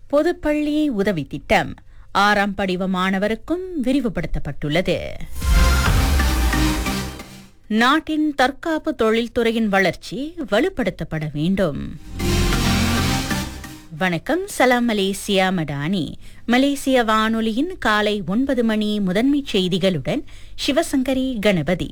பொதுப்பள்ளி உதவி திட்டம் ஆறாம் படிவ மாணவருக்கும் விரிவுபடுத்தப்பட்டுள்ளது நாட்டின் தற்காப்பு தொழில்துறையின் வளர்ச்சி வலுப்படுத்தப்பட வேண்டும் வணக்கம் சலாம் மலேசியா மடானி மலேசிய வானொலியின் காலை ஒன்பது மணி முதன்மைச் செய்திகளுடன் சிவசங்கரி கணபதி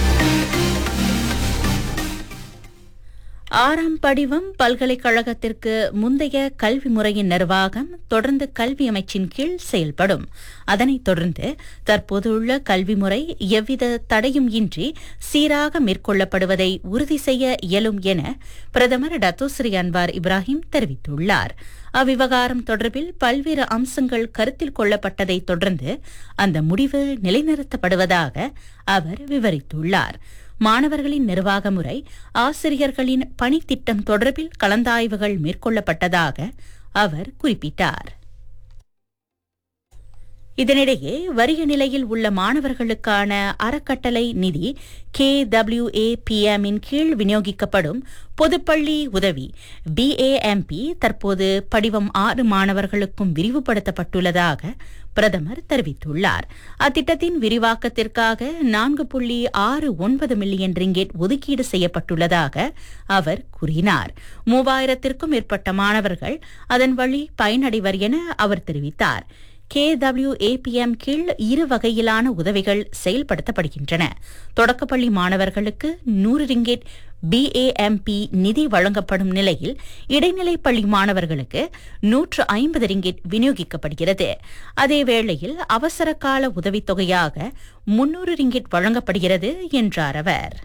ஆறாம் படிவம் பல்கலைக்கழகத்திற்கு முந்தைய கல்வி முறையின் நிர்வாகம் தொடர்ந்து கல்வி அமைச்சின் கீழ் செயல்படும் அதனைத் தொடர்ந்து தற்போதுள்ள கல்வி முறை எவ்வித தடையும் இன்றி சீராக மேற்கொள்ளப்படுவதை உறுதி செய்ய இயலும் என பிரதமர் டத்தோஸ்ரீ அன்வார் இப்ராஹிம் தெரிவித்துள்ளார் அவ்விவகாரம் தொடர்பில் பல்வேறு அம்சங்கள் கருத்தில் கொள்ளப்பட்டதை தொடர்ந்து அந்த முடிவு நிலைநிறுத்தப்படுவதாக அவர் விவரித்துள்ளார் மாணவர்களின் நிர்வாக முறை ஆசிரியர்களின் பணித்திட்டம் தொடர்பில் கலந்தாய்வுகள் மேற்கொள்ளப்பட்டதாக அவர் குறிப்பிட்டார் இதனிடையே வறிய நிலையில் உள்ள மாணவர்களுக்கான அறக்கட்டளை நிதி கே டபிள்யூ ஏ இன் கீழ் விநியோகிக்கப்படும் பொதுப்பள்ளி உதவி பிஏஎம்பி தற்போது படிவம் ஆறு மாணவர்களுக்கும் விரிவுபடுத்தப்பட்டுள்ளதாக பிரதமர் தெரிவித்துள்ளார் அத்திட்டத்தின் விரிவாக்கத்திற்காக நான்கு புள்ளி ஆறு ஒன்பது மில்லியன் ரிங்கெட் ஒதுக்கீடு செய்யப்பட்டுள்ளதாக அவர் கூறினார் மூவாயிரத்திற்கும் மேற்பட்ட மாணவர்கள் அதன் வழி பயனடைவர் என அவர் தெரிவித்தார் கேடபிள்யூஏபிஎம் கீழ் இரு வகையிலான உதவிகள் செயல்படுத்தப்படுகின்றன தொடக்கப்பள்ளி மாணவர்களுக்கு நூறு ரிங்கெட் பிஏஎம்பி நிதி வழங்கப்படும் நிலையில் இடைநிலை பள்ளி மாணவர்களுக்கு நூற்று ஐம்பது ரிங்கெட் விநியோகிக்கப்படுகிறது அதேவேளையில் அவசர கால உதவித்தொகையாக முன்னூறு ரிங்கெட் வழங்கப்படுகிறது என்றார் அவர்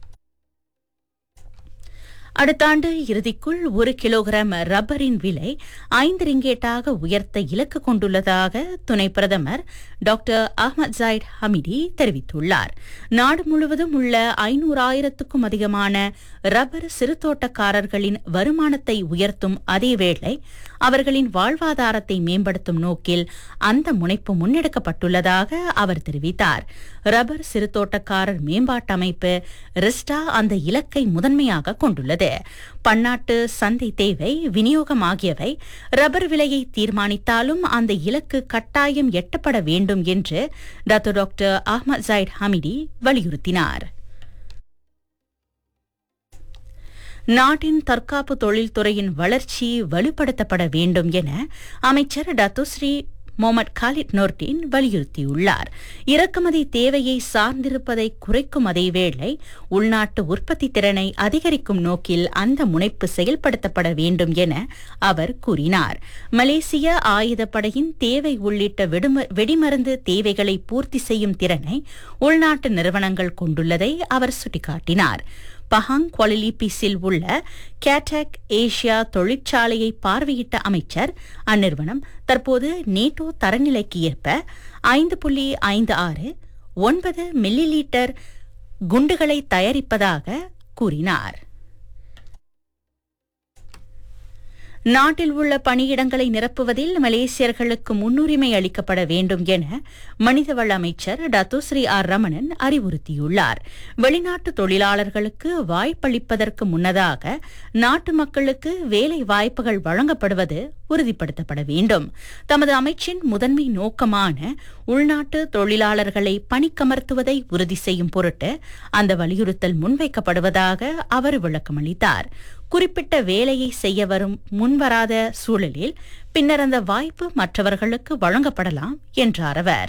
அடுத்த ஆண்டு இறுதிக்குள் ஒரு கிலோகிராம் ரப்பரின் விலை ஐந்து ரிங்கேட்டாக உயர்த்த இலக்கு கொண்டுள்ளதாக துணை பிரதமர் டாக்டர் அஹ்மத் ஜாயிட் ஹமிடி தெரிவித்துள்ளார் நாடு முழுவதும் உள்ள ஐநூறாயிரத்துக்கும் அதிகமான ரப்பர் சிறுதோட்டக்காரர்களின் வருமானத்தை உயர்த்தும் அதேவேளை அவர்களின் வாழ்வாதாரத்தை மேம்படுத்தும் நோக்கில் அந்த முனைப்பு முன்னெடுக்கப்பட்டுள்ளதாக அவர் தெரிவித்தார் ரப்பர் சிறுதோட்டக்காரர் மேம்பாட்டு அமைப்பு ரிஸ்டா அந்த இலக்கை முதன்மையாக கொண்டுள்ளது பன்னாட்டு சந்தை தேவை விநியோகம் ஆகியவை ரப்பர் விலையை தீர்மானித்தாலும் அந்த இலக்கு கட்டாயம் எட்டப்பட வேண்டும் என்று doctor doctor Ahmad Zahid Hamidi வலியுறுத்தினார் நாட்டின் தற்காப்பு தொழில்துறையின் வளர்ச்சி வலுப்படுத்தப்பட வேண்டும் என அமைச்சர் டத்துஸ்ரீ மொஹமட் காலித் நோர்டின் வலியுறுத்தியுள்ளார் இறக்குமதி தேவையை சார்ந்திருப்பதை குறைக்கும் அதேவேளை உள்நாட்டு உற்பத்தி திறனை அதிகரிக்கும் நோக்கில் அந்த முனைப்பு செயல்படுத்தப்பட வேண்டும் என அவர் கூறினார் மலேசிய ஆயுதப்படையின் தேவை உள்ளிட்ட வெடிமருந்து தேவைகளை பூர்த்தி செய்யும் திறனை உள்நாட்டு நிறுவனங்கள் கொண்டுள்ளதை அவர் சுட்டிக்காட்டினார் பஹாங் குவாலிலிபிஸில் உள்ள கேட்டக் ஏசியா தொழிற்சாலையை பார்வையிட்ட அமைச்சர் அந்நிறுவனம் தற்போது நேட்டோ தரநிலைக்கு ஏற்ப ஐந்து புள்ளி ஐந்து ஆறு ஒன்பது மில்லி லீட்டர் குண்டுகளை தயாரிப்பதாக கூறினார் நாட்டில் உள்ள பணியிடங்களை நிரப்புவதில் மலேசியர்களுக்கு முன்னுரிமை அளிக்கப்பட வேண்டும் என மனிதவள அமைச்சர் டத்துஸ்ரீ ஆர் ரமணன் அறிவுறுத்தியுள்ளார் வெளிநாட்டு தொழிலாளர்களுக்கு வாய்ப்பளிப்பதற்கு முன்னதாக நாட்டு மக்களுக்கு வேலை வாய்ப்புகள் வழங்கப்படுவது உறுதிப்படுத்தப்பட வேண்டும் தமது அமைச்சின் முதன்மை நோக்கமான உள்நாட்டு தொழிலாளர்களை பணிக்கமர்த்துவதை உறுதி செய்யும் பொருட்டு அந்த வலியுறுத்தல் முன்வைக்கப்படுவதாக அவர் விளக்கமளித்தார் குறிப்பிட்ட வேலையை செய்ய வரும் முன்வராத சூழலில் பின்னர் அந்த வாய்ப்பு மற்றவர்களுக்கு வழங்கப்படலாம் என்றார் அவர்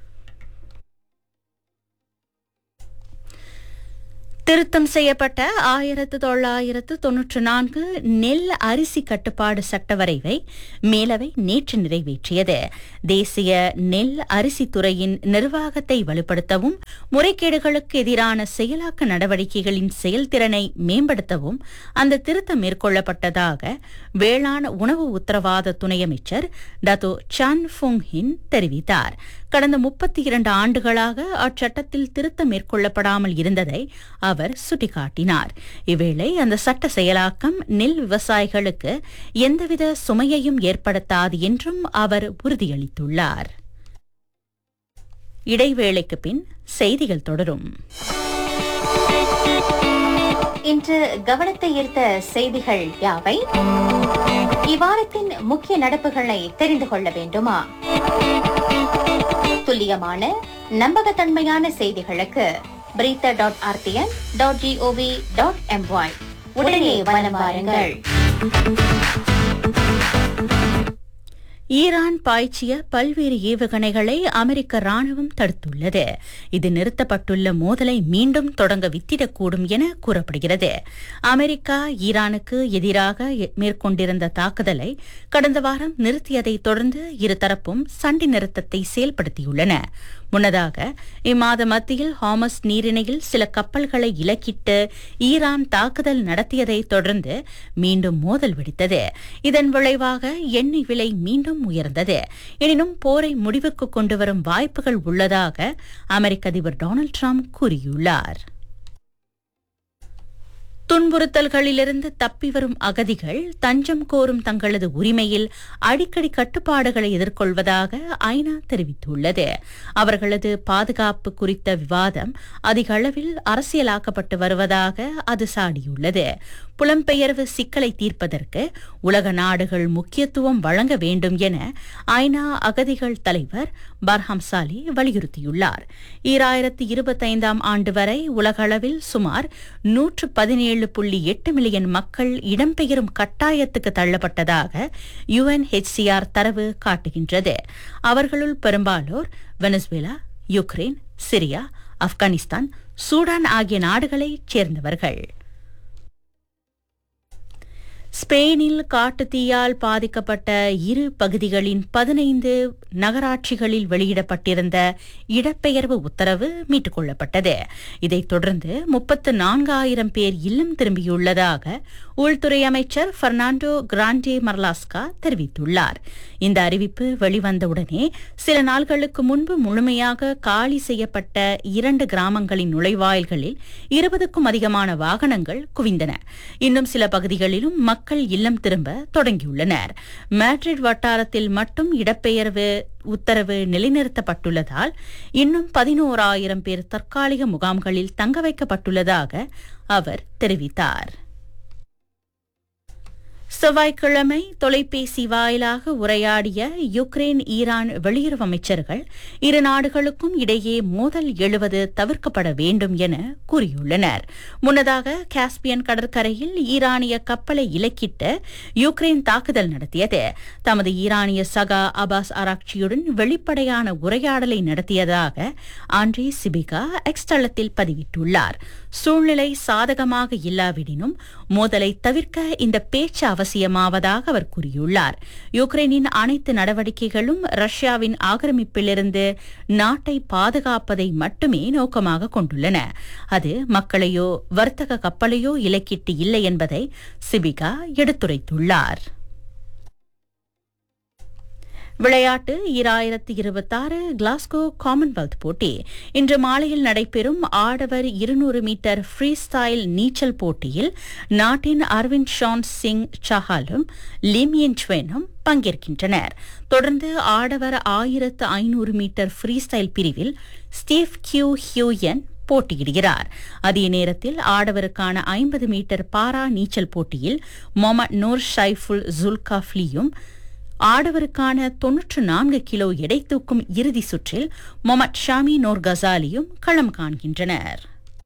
திருத்தம் செய்யப்பட்ட ஆயிரத்து தொள்ளாயிரத்து தொன்னூற்று நான்கு நெல் அரிசி கட்டுப்பாடு சட்ட வரைவை மேலவை நேற்று நிறைவேற்றியது தேசிய நெல் அரிசி துறையின் நிர்வாகத்தை வலுப்படுத்தவும் முறைகேடுகளுக்கு எதிரான செயலாக்க நடவடிக்கைகளின் செயல்திறனை மேம்படுத்தவும் அந்த திருத்தம் மேற்கொள்ளப்பட்டதாக வேளாண் உணவு உத்தரவாத துணை அமைச்சர் டத்தோ சான் ஃபுங் ஹின் தெரிவித்தார் கடந்த முப்பத்தி இரண்டு ஆண்டுகளாக அச்சட்டத்தில் திருத்தம் மேற்கொள்ளப்படாமல் இருந்ததை அவர் சுட்டிக்காட்டினார் இவ்வேளை அந்த சட்ட செயலாக்கம் நெல் விவசாயிகளுக்கு எந்தவித சுமையையும் ஏற்படுத்தாது என்றும் அவர் உறுதியளித்துள்ளார் இடைவேளைக்கு பின் செய்திகள் தொடரும் இன்று கவனத்தை ஈர்த்த செய்திகள் யாவை இவ்வாரத்தின் முக்கிய நடப்புகளை தெரிந்து கொள்ள வேண்டுமா துல்லியமான நம்பகத்தன்மையான செய்திகளுக்கு berita dot RTM dot GOV dot MY உடனே வலம் வாருங்கள் ஈரான் பாய்ச்சிய பல்வேறு ஏவுகணைகளை அமெரிக்க ராணுவம் தடுத்துள்ளது இது நிறுத்தப்பட்டுள்ள மோதலை மீண்டும் தொடங்க வித்திடக்கூடும் என கூறப்படுகிறது அமெரிக்கா ஈரானுக்கு எதிராக எ- மேற்கொண்டிருந்த தாக்குதலை கடந்த வாரம் நிறுத்தியதை தொடர்ந்து இருதரப்பும் சண்டை நிறுத்தத்தை செயல்படுத்தியுள்ளன முன்னதாக இம்மாத மத்தியில் ஹாமஸ் நீரிணையில் சில கப்பல்களை இலக்கிட்டு ஈரான் தாக்குதல் நடத்தியதை தொடர்ந்து மீண்டும் மோதல் வெடித்தது இதன் விளைவாக எண்ணெய் விலை மீண்டும் உயர்ந்தது எனினும் போரை முடிவுக்கு கொண்டுவரும் வாய்ப்புகள் உள்ளதாக அமெரிக்க அதிபர் டொனால்ட் ட்ரம்ப் கூறியுள்ளார் துன்புறுத்தல்களிலிருந்து தப்பி வரும் அகதிகள் தஞ்சம் கோரும் தங்களது உரிமையில் அடிக்கடி கட்டுப்பாடுகளை எதிர்கொள்வதாக ஐநா தெரிவித்துள்ளது அவர்களது பாதுகாப்பு குறித்த விவாதம் அதிக அளவில் அரசியலாக்கப்பட்டு வருவதாக அது சாடியுள்ளது புலம்பெயர்வு சிக்கலை தீர்ப்பதற்கு உலக நாடுகள் முக்கியத்துவம் வழங்க வேண்டும் என ஐநா அகதிகள் தலைவர் பர்ஹாம் சாலி வலியுறுத்தியுள்ளார் ஈராயிரத்து இருபத்தைந்தாம் ஆண்டு வரை உலகளவில் சுமார் நூற்று பதினேழு புள்ளி எட்டு மில்லியன் மக்கள் இடம்பெயரும் கட்டாயத்துக்கு தள்ளப்பட்டதாக யுஎன்ஹெச்சிஆர் தரவு காட்டுகின்றது அவர்களுள் பெரும்பாலோர் Venezuela Ukraine Syria Afghanistan Sudan ஆகிய நாடுகளைச் சேர்ந்தவர்கள் ஸ்பெயினில் காட்டுத்தீயால் பாதிக்கப்பட்ட இரு பகுதிகளின் பதினைந்து நகராட்சிகளில் வெளியிடப்பட்டிருந்த இடப்பெயர்வு உத்தரவு மீட்டுக் கொள்ளப்பட்டது இதைத் தொடர்ந்து முப்பத்து நான்காயிரம் பேர் இல்லம் திரும்பியுள்ளதாக உள்துறை அமைச்சர் பெர்னாண்டோ கிராண்டே மர்லாஸ்கா தெரிவித்துள்ளார் இந்த அறிவிப்பு வெளிவந்தவுடனே சில நாள்களுக்கு முன்பு முழுமையாக காலி செய்யப்பட்ட இரண்டு கிராமங்களின் நுழைவாயில்களில் இருபதுக்கும் அதிகமான வாகனங்கள் குவிந்தன இன்னும் சில பகுதிகளிலும் மக்கள் இல்லம் திரும்ப தொடங்கியுள்ளனர் மேட்ரிட் வட்டாரத்தில் மட்டும் இடப்பெயர்வு உத்தரவு நிலைநிறுத்தப்பட்டுள்ளதால் இன்னும் பதினோராயிரம் பேர் தற்காலிக முகாம்களில் தங்க வைக்கப்பட்டுள்ளதாக அவர் தெரிவித்தார் செவ்வாய்க்கிழமை தொலைபேசி வாயிலாக உரையாடிய யுக்ரைன் ஈரான் வெளியுறவு அமைச்சர்கள் இரு நாடுகளுக்கும் இடையே மோதல் எழுவது தவிர்க்கப்பட வேண்டும் என கூறியுள்ளனர் முன்னதாக காஸ்பியன் கடற்கரையில் ஈரானிய கப்பலை இலக்கிட்டு யுக்ரைன் தாக்குதல் நடத்தியது தமது ஈரானிய சகா அபாஸ் ஆராக்சியுடன் வெளிப்படையான உரையாடலை நடத்தியதாக ஆண்ட்ரே சிபிகா எக்ஸ் தளத்தில் பதிவிட்டுள்ளார் சூழ்நிலை சாதகமாக இல்லாவிடினும் மோதலை தவிர்க்க இந்த பேச்சு அவசியமாவதாக அவர் கூறியுள்ளார் யுக்ரைனின் அனைத்து நடவடிக்கைகளும் ரஷ்யாவின் ஆக்கிரமிப்பிலிருந்து நாட்டை பாதுகாப்பதை மட்டுமே நோக்கமாக கொண்டுள்ளன அது மக்களையோ வர்த்தக கப்பலையோ இலக்கிட்டு இல்லை என்பதை சிபிகா எடுத்துரைத்துள்ளார் விளையாட்டு ஈராயிரத்தி இருபத்தாறு கிளாஸ்கோ காமன்வெல்த் போட்டி இன்று மாலையில் நடைபெறும் ஆடவர் இருநூறு மீட்டர் ஃப்ரீ ஸ்டைல் நீச்சல் போட்டியில் நாட்டின் அரவிந்த் ஷான் சிங் சஹாலும் லிமியன் ச்வெனும் பங்கேற்கின்றனர் தொடர்ந்து ஆடவர் ஆயிரத்து ஐநூறு மீட்டர் ஃப்ரீ ஸ்டைல் பிரிவில் ஸ்டீவ் கியூ ஹியூயன் போட்டியிடுகிறார் அதே நேரத்தில் ஆடவருக்கான ஐம்பது மீட்டர் பாரா நீச்சல் போட்டியில் மொமட் நூர் ஷைஃபுல் ஜுல்காஃப்லியும் ஆடவருக்கான தொன்னூற்று நான்கு கிலோ எடை தூக்கும் இறுதி சுற்றில் மொமட் ஷாமி நோர் கசாலியும் களம் காண்கின்றனர்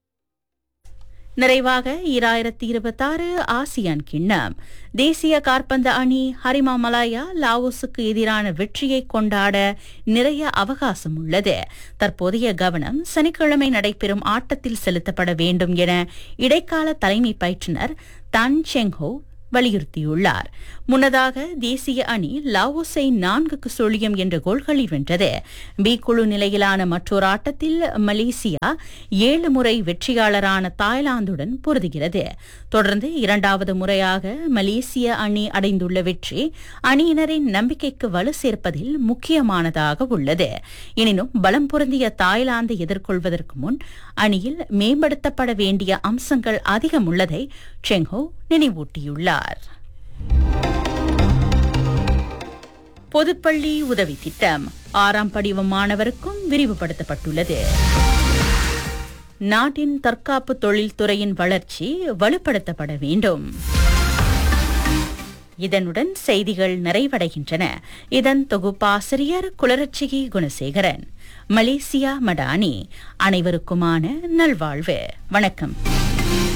நிறைவாக ஈராயிரத்தி இருபத்தாறு ஆசியான் கிண்ணம் தேசிய காற்பந்து அணி ஹரிமா மலாயா லாவோஸுக்கு எதிரான வெற்றியை கொண்டாட நிறைய அவகாசம் உள்ளது தற்போதைய கவனம் சனிக்கிழமை நடைபெறும் ஆட்டத்தில் செலுத்தப்பட வேண்டும் என இடைக்கால தலைமை பயிற்றுனர் தன் செங்ஹோ வலியுறுத்தியுள்ளார் முன்னதாக தேசிய அணி லாவோஸை நான்குக்கு சுழியம் என்ற கோல்களில் வென்றது பி குழு நிலையிலான மற்றொரு ஆட்டத்தில் மலேசியா ஏழு முறை வெற்றியாளரான தாய்லாந்துடன் பொருதுகிறது தொடர்ந்து இரண்டாவது முறையாக மலேசிய அணி அடைந்துள்ள வெற்றி அணியினரின் நம்பிக்கைக்கு வலு சேர்ப்பதில் முக்கியமானதாக உள்ளது எனினும் பலம் பொருந்திய தாய்லாந்தை எதிர்கொள்வதற்கு முன் அணியில் மேம்படுத்தப்பட வேண்டிய அம்சங்கள் அதிகம் உள்ளதை செங்ஹோ நினைவூட்டியுள்ளார் பொதுப்பள்ளி உதவி திட்டம் ஆறாம் படிவ மாணவருக்கும் விரிவுபடுத்தப்பட்டுள்ளது நாட்டின் தற்காப்பு தொழில்துறையின் வளர்ச்சி வலுப்படுத்தப்பட வேண்டும் இதனுடன் செய்திகள் நிறைவடைகின்றன இதன் தொகுப்பாசிரியர் குளரட்சிகி குணசேகரன் மலேசியா மடானி அனைவருக்குமான நல்வாழ்வு வணக்கம்